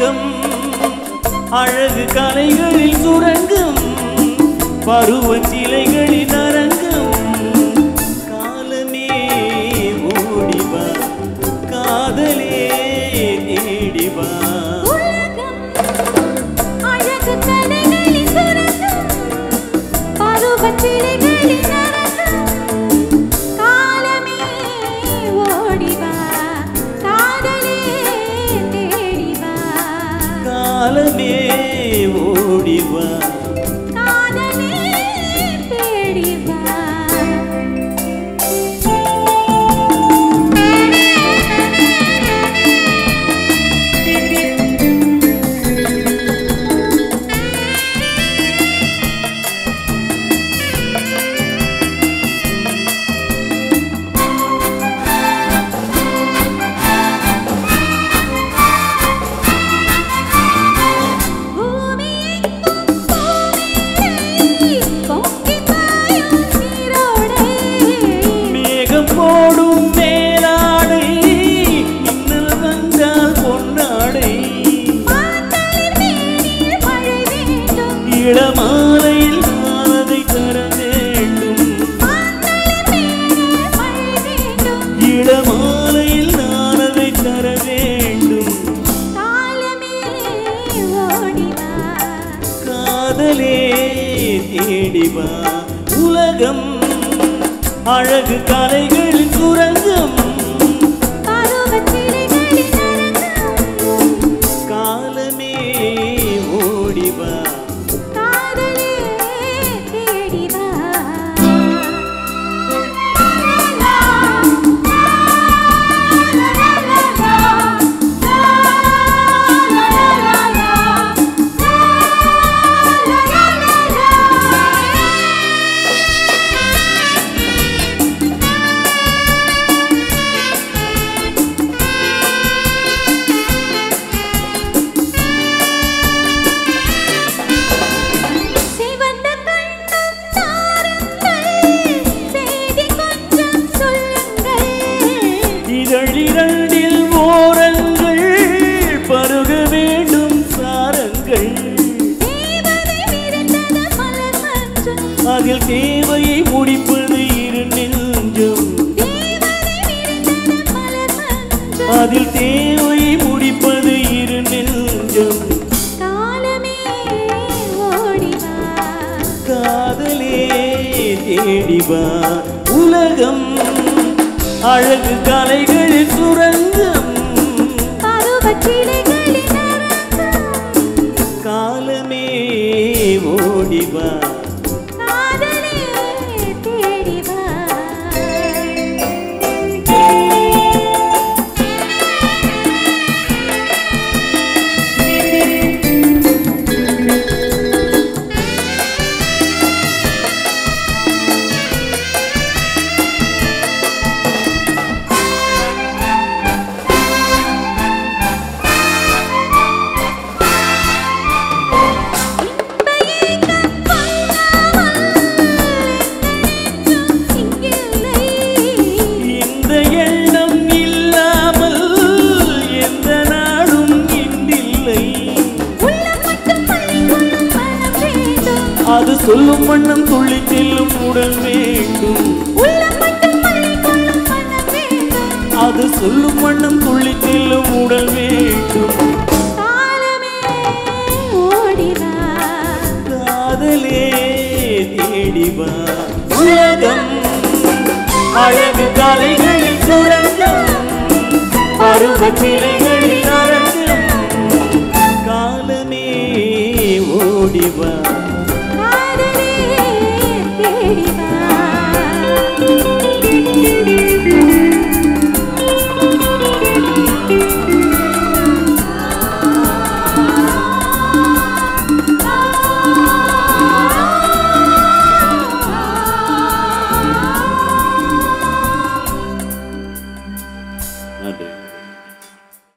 உலகம் அழகு கலைகளில் சுரங்கம் பருவ சிலைகளின் அரங்கம் காலமே ஓடிவா காதலே தேடிவா உலகம் அழகு கலைகளின் சுரங்கம் பருவச் சிலைகளின் அரங்கம் காலமே ஓடிவா காதலே தேடிவா காலமே ஓடிவா காதலே தேடிவா பூமியெங்கும் பூமியிலே பொங்கிப் பாயும் நீரோடை. மேகம் போடும் மேலாடை மின்னல் வந்தால் பொன்னாடை மாந்தளிர் மேனியில் மழை வேண்டும். இளமாலையில் நான் அதை தர வேண்டும் மாந்தளிர் மேனியில் மழை வேண்டும். இளமாலையில் நான் அதை தர வேண்டும் காலமே ஓடிவா. காதலே தேடிவா உலகம் அழகு கலைகளின் சுரங்கம் பருவச் சிலைகளின் அரங்கம். காலமே ஓடிவா காதலே தேடிவா. சிவந்த கண்ணும் தாருங்கள், செய்தி கொஞ்சம் சொல்லுங்கள். இதழிரண்டில் ஓரங்கள் பருக வேண்டும் சாரங்கள் தேவதை விரிந்தது மலர் மஞ்சம். அதில் தேவையை முடிப்பது இரு நெஞ்சம் தேவதை விரிந்தது மலர் மஞ்சம். அதில் தேவையை முடிப்பது இரு நெஞ்சம் காலமே ஓடிவா. காதலே தேடிவா உலகம் அழகு கலைகளில் சுரங்கம் பருவச் சிலைகளின் அரங்கம். காலமே ஓடிவா காதலே தேடிவா. இன்பஏக்கம் கொள்ளாமல் எங்கெங்கும் இங்கில்லை. இந்த எண்ணம் இல்லாமல் எந்த நாடும் இன்றில்லை உள்ளம் மட்டும் பள்ளிக்கூடம் மனம் வேண்டும். அது சொல்லும் வண்ணம் துள்ளி செல்லும் உடல் வேண்டும் உள்ளம் மட்டும் பள்ளிக்கூடம் மனம் வேண்டும். அது சொல்லும் வண்ணம் துள்ளி செல்லும் உடல் வேண்டும் காலமே ஓடிவா. காதலே தேடிவா உலகம் அழகு கலைகளில் சுரங்கம் பருவ சிலைகளில் அரங்கம் காலமே ஓடிவா காதலே தேடிவா. நன்றி